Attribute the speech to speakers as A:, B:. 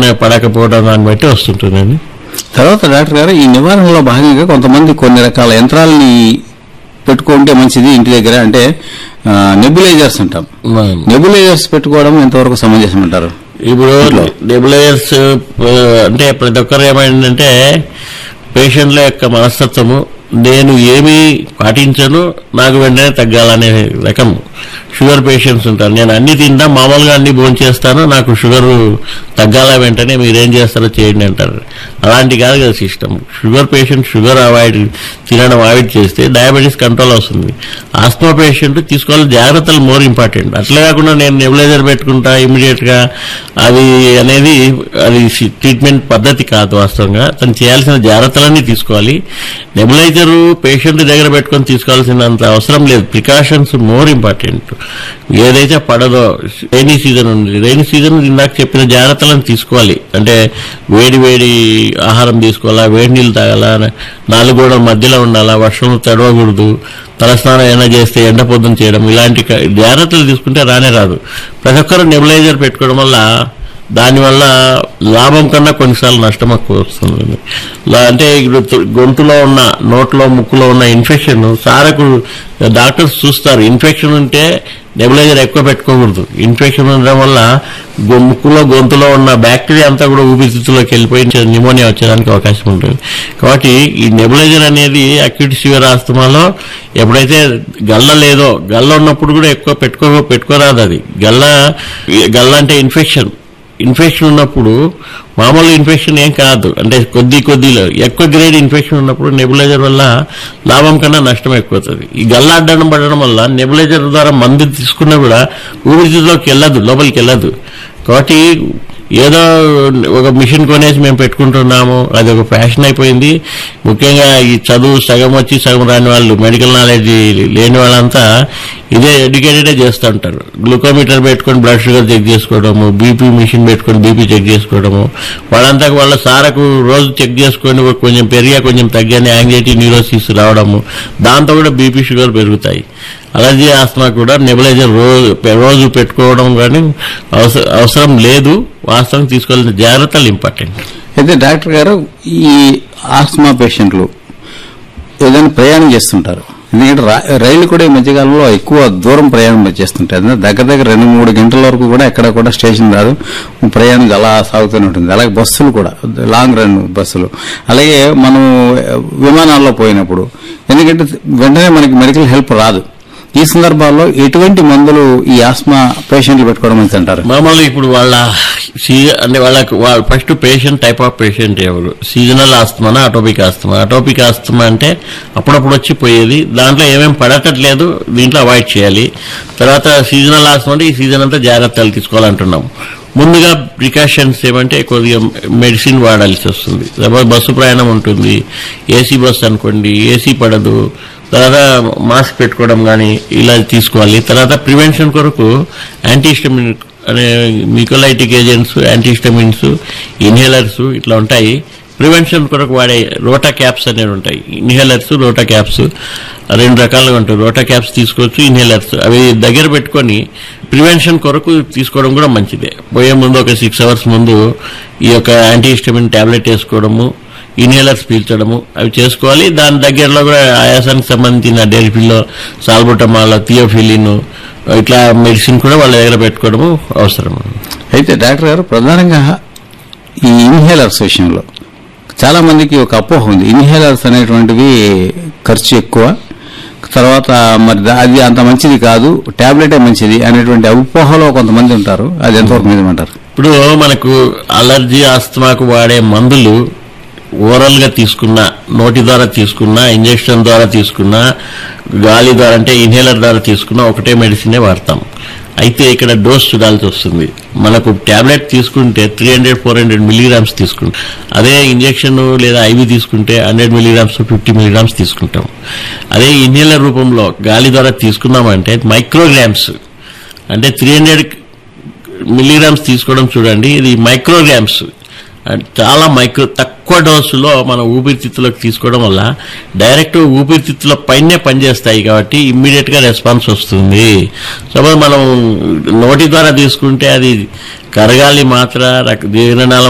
A: పడుకునే పడకపోవడం దాన్ని బట్టి వస్తుంటుందండి
B: తర్వాత డాక్టర్ గారు ఈ నివారణలో భాగంగా కొంతమంది కొన్ని రకాల యంత్రాలని పెట్టుకుంటే మంచిది ఇంటి దగ్గర అంటే నెబులైజర్స్ అంటాం నెబులైజర్స్ పెట్టుకోవడం ఎంతవరకు సమంజసం అంటారు
A: ఇప్పుడు నెబులైజర్స్ అంటే ప్రతి ఒక్కరు ఏమైందంటే పేషెంట్ల యొక్క మనస్తత్వము నేను ఏమి పాటించను నాకు వెంటనే తగ్గాలనే రకం షుగర్ పేషెంట్స్ ఉంటారు నేను అన్ని తింటా మామూలుగా అన్ని భోజనం చేస్తాను నాకు షుగర్ తగ్గాల వెంటనే మీరేం చేస్తారో చేయండి అంటారు అలాంటి కాదు కదా system sugar patient sugar avoid తినడం అవాయిడ్ చేస్తే డయాబెటీస్ కంట్రోల్ వస్తుంది ఆస్మా పేషెంట్ తీసుకోవాలి జాగ్రత్తలు మోర్ ఇంపార్టెంట్ అట్లే కాకుండా నేను నెబులైజర్ పెట్టుకుంటా ఇమీడియట్ గా అది అనేది అది ట్రీట్మెంట్ పద్ధతి కాదు వాస్తవంగా తను చేయాల్సిన జాగ్రత్తలన్నీ తీసుకోవాలి నెబులైజర్ పేషెంట్ దగ్గర పెట్టుకొని తీసుకోవాల్సినంత అవసరం లేదు ప్రికాషన్స్ మోర్ ఇంపార్టెంట్ ఏదైతే పడదో రైనీ సీజన్ ఉంది రైనీ సీజన్ ఇందాక చెప్పిన జాగ్రత్తలను తీసుకోవాలి అంటే వేడి వేడి ఆహారం తీసుకోవాలా వేడి నీళ్ళు తాగాలా నాలుగు గోడల మధ్యలో ఉండాలా వర్షం తడవకూడదు తలస్నానం ఏమైనా చేస్తే ఎండ పొద్దున చేయడం ఇలాంటి క- జాగ్రత్తలు తీసుకుంటే రానే రాదు ప్రతి ఒక్కరు నెబులైజర్ పెట్టుకోవడం వల్ల దానివల్ల లాభం కన్నా కొన్నిసార్లు నష్టం ఎక్కువ వస్తుంది లా- అంటే ఇప్పుడు తు- గొంతులో ఉన్న నోట్లో ముక్కులో ఉన్న ఇన్ఫెక్షన్ సారకు డాక్టర్స్ చూస్తారు ఇన్ఫెక్షన్ ఉంటే నెబులైజర్ ఎక్కువ పెట్టుకోకూడదు ఇన్ఫెక్షన్ ఉండడం వల్ల గొ- ముక్కులో గొంతులో ఉన్న బ్యాక్టీరియా అంతా కూడా ఊపిరితిత్తులోకి వెళ్ళిపోయి న్యూమోనియా వచ్చేదానికి అవకాశం ఉంటుంది కాబట్టి ఈ నెబులైజర్ అనేది అక్యూట్ సివియర్ ఆస్తమాలో ఎప్పుడైతే గల్ల లేదో గల్ల ఉన్నప్పుడు కూడా ఎక్కువ పెట్టుకో పెట్టుకోరాదు అది గల్ల గల్ల అంటే ఇన్ఫెక్షన్ ఇన్ఫెక్షన్ ఉన్నప్పుడు మామూలు ఇన్ఫెక్షన్ ఏం కాదు అంటే కొద్ది కొద్దిలో ఎక్కువ గ్రేడ్ ఇన్ఫెక్షన్ ఉన్నప్పుడు నెబులైజర్ వల్ల లాభం కన్నా నష్టం ఎక్కువ అవుతుంది ఈ గల్లా అడ్డం పడడం వల్ల నెబులైజర్ ద్వారా మందు తీసుకున్నా కూడా ఊపిరితిత్తులోకి వెళ్ళదు లోపలికి వెళ్ళదు కాబట్టి ఏదో ఒక మిషన్ కొనేసి మేము పెట్టుకుంటున్నాము అది ఒక ఫ్యాషన్ అయిపోయింది ముఖ్యంగా ఈ చదువు సగం వచ్చి సగం రాని వాళ్ళు మెడికల్ నాలెడ్జ్ లేని వాళ్ళంతా ఇదే ఎడ్యుకేటెడే చేస్తూ ఉంటారు గ్లూకోమీటర్ పెట్టుకొని బ్లడ్ షుగర్ చెక్ చేసుకోవడము బీపీ మిషన్ పెట్టుకొని బీపీ చెక్ చేసుకోవడము వాళ్ళంతా వాళ్ళ సారకు రోజు చెక్ చేసుకొని ఒక కొంచెం పెరిగా కొంచెం తగ్గానే యాంగ్జైటీ న్యూరోసిస్ రావడము దాంతో కూడా బీపీ షుగర్ పెరుగుతాయి అలర్జీ ఆస్తమా కూడా నెబులైజర్ రోజు రోజు పెట్టుకోవడం కానీ అవస- అవసరం లేదు వాస్తవం తీసుకోవాల్సిన జాగ్రత్తలు ఇంపార్టెంట్
B: అయితే డాక్టర్ గారు ఈ ఆస్మా పేషెంట్లు ఏదైనా ప్రయాణం చేస్తుంటారు ఎందుకంటే రా- రైలు కూడా ఈ మధ్యకాలంలో ఎక్కువ దూరం ప్రయాణం చేస్తుంటాయి అందుకే దగ్గర దగ్గర రెండు మూడు గంటల వరకు కూడా ఎక్కడ కూడా స్టేషన్ రాదు ప్రయాణం అలా సాగుతూనే ఉంటుంది అలాగే బస్సులు కూడా లాంగ్ రన్ బస్సులు అలాగే మనం విమానాల్లో పోయినప్పుడు ఎందుకంటే వెంటనే మనకి మెడికల్ హెల్ప్ రాదు ఈ సందర్భాల్లో ఎటువంటి మందులు ఈ ఆస్మా పేషెంట్లు పెట్టుకోవడం మంచిది అంటారు
A: మామూలు ఇప్పుడు వాళ్ళ సీజన్ అంటే వాళ్ళకి వాళ్ళ first patient type of patient ఎవరు సీజనల్ ఆస్తమానా అటోపిక్ ఆస్తమా అటోపిక్ ఆస్తమా అంటే అప్పుడప్పుడు వచ్చి పోయేది దాంట్లో ఏమేం పడటట్లేదు దీంట్లో అవాయిడ్ చేయాలి తర్వాత సీజనల్ ఆస్తమా అంటే ఈ సీజన్ అంతా జాగ్రత్తలు తీసుకోవాలంటున్నాం ముందుగా ప్రికాషన్స్ ఏమంటే కొద్దిగా మెడిసిన్ వాడాల్సి వస్తుంది సపోజ్ బస్సు ప్రయాణం ఉంటుంది ఏసీ బస్సు అనుకోండి ఏసీ పడదు తర్వాత మాస్క్ పెట్టుకోవడం కానీ ఇలా తీసుకోవాలి తర్వాత ప్రివెన్షన్ కొరకు యాంటీస్టమిన్ అనే మికోలైటిక్ ఏజెంట్స్ యాంటీస్టమిన్స్ ఇన్హేలర్స్ ఇట్లా ఉంటాయి ప్రివెన్షన్ కొరకు వాడే రోటా క్యాప్స్ అనేవి ఉంటాయి ఇన్హేలర్స్ రోటా క్యాప్స్ రెండు రకాలుగా ఉంటాయి రోటా క్యాప్స్ తీసుకోవచ్చు ఇన్హేలర్స్ అవి దగ్గర పెట్టుకొని ప్రివెన్షన్ కొరకు తీసుకోవడం కూడా మంచిదే పోయే ముందు ఒక సిక్స్ అవర్స్ ముందు ఈ యొక్క యాంటీహిస్టమిన్ టాబ్లెట్ వేసుకోవడము ఇన్హేలర్స్ పీల్చడము అవి చేసుకోవాలి దాని దగ్గరలో కూడా ఆయాసానికి సంబంధించిన డెరిఫిల్లో సాల్బుటమాల్ థియోఫిలిన్ ఇట్లా మెడిసిన్ కూడా వాళ్ళ దగ్గర పెట్టుకోవడము అవసరం
B: అయితే డాక్టర్ గారు ప్రధానంగా ఈ ఇన్హేలర్స్ విషయంలో చాలా మందికి ఒక అపోహ ఉంది ఇన్హేలర్స్ అనేటువంటివి ఖర్చు ఎక్కువ తర్వాత మరి దా- అది అంత మంచిది కాదు టాబ్లెటే మంచిది అనేటువంటి అపోహలో కొంతమంది ఉంటారు అది ఎంతవరకు నిజమంటారు
A: ఇప్పుడు మనకు అలర్జీ ఆస్తమాకు వాడే మందులు ఓరల్ గా తీసుకున్నా నోటి ద్వారా తీసుకున్నా ఇంజెక్షన్ ద్వారా తీసుకున్నా గాలి ద్వారా అంటే ఇన్హేలర్ ద్వారా తీసుకున్నా ఒకటే మెడిసినే వాడతాం అయితే ఇక్కడ డోస్ చూడాల్సి వస్తుంది మనకు టాబ్లెట్ తీసుకుంటే three hundred four hundred milligrams తీసుకుంటాం అదే ఇంజెక్షన్ లేదా ఐవి తీసుకుంటే హండ్రెడ్ మిలీగ్రామ్స్ ఫిఫ్టీ మిలీగ్రామ్స్ తీసుకుంటాం అదే ఇన్హేలర్ రూపంలో గాలి ద్వారా తీసుకున్నామంటే మైక్రోగ్రామ్స్ అంటే త్రీ హండ్రెడ్ మిలీగ్రామ్స్ తీసుకోవడం చూడండి ఇది మైక్రోగ్రామ్స్ అండ్ చాలా మైక్రో తక్కువ డోసులో మన ఊపిరితిత్తులకు తీసుకోవడం వల్ల డైరెక్ట్ ఊపిరితిత్తుల పైనే పనిచేస్తాయి కాబట్టి ఇమ్మీడియట్ గా రెస్పాన్స్ వస్తుంది సపోజ్ మనం నోటి ద్వారా తీసుకుంటే అది కరగాలి మాత్ర రక- జీర్ణనాళం